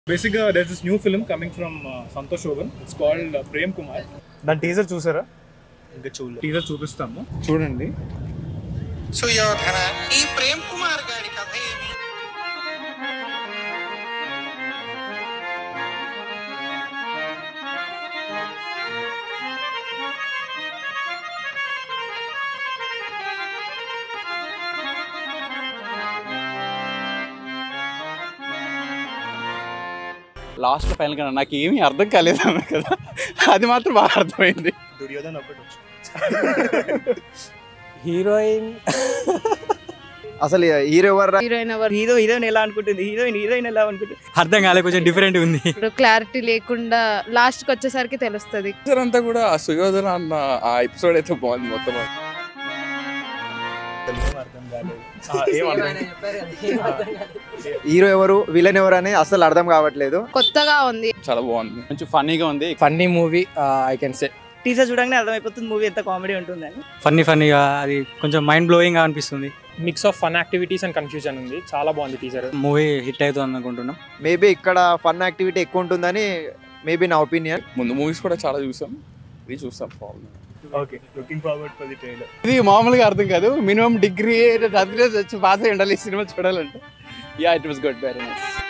బేసిక్గా there this new film coming from Santosh Sobhan it's called Prem Kumar దాని teaser చూసారా ఇంకా చూడలేదు టీజర్ చూపిస్తాము చూడండి సుయోధన ఈ ప్రేమ్ కుమార్ గారి కథ ఏమి లాస్ట్ ఫైనల్ గా నాకు ఏమీ అర్థం కాలేదు అన్న కదా అది మాత్రం బాగా అర్థమైంది దుర్యోధన్ ఒకటి హీరోయిన్ అసలు హీరో ఎవరు హీరోయిన్ ఎవరు హీరో హీరోయిన్ ఎలా అనుకుంటుంది హీరోయిన్ హీరోయిన్ ఎలా అనుకుంటుంది అర్థం కాలే కొంచెం డిఫరెంట్ ఉంది ఇప్పుడు క్లారిటీ లేకుండా లాస్ట్ కి వచ్చేసరికి తెలుస్తుంది అంతా కూడా ఆ సుయోధన అన్న ఆ ఎపిసోడ్ అయితే బాగుంది మొత్తం అర్థం కాలేదు ఏం అర్థం హీరో ఎవరు విలన్ ఎవరు అని అసలు అర్థం కావట్లేదు కొత్తగా ఉంది చాలా బాగుంది కొంచెం ఫన్నీగా ఉంది funny movie I can say teaser చూడగానే అర్థమైపోతుంది మూవీ ఎంత కామెడీ ఉంటుందని ఫన్నీ ఫన్నీగా అది కొంచెం మైండ్ బ్లోయింగ్ గా అనిపిస్తుంది mix of fun activities and confusion ఉంది చాలా బాగుంది టీజర్ మూవీ హిట్ అవుతుంది అనుకుంటున్నాం మేబీ ఇక్కడ ఫన్ యాక్టివిటీ ఎక్కువ ఉంటుందని మేబీ నా ఒపీనియన్ ముందు మూవీస్ కూడా చాలా చూసాం ఇది చూసాం బాగుంది okay looking forward for the trailer ఇది మామూలుగా అర్థం కాదు మినిమం డిగ్రీ వచ్చి పాస్ అయి ఉండాలి ఈ సినిమా చూడాలంటే yeah it was good very nice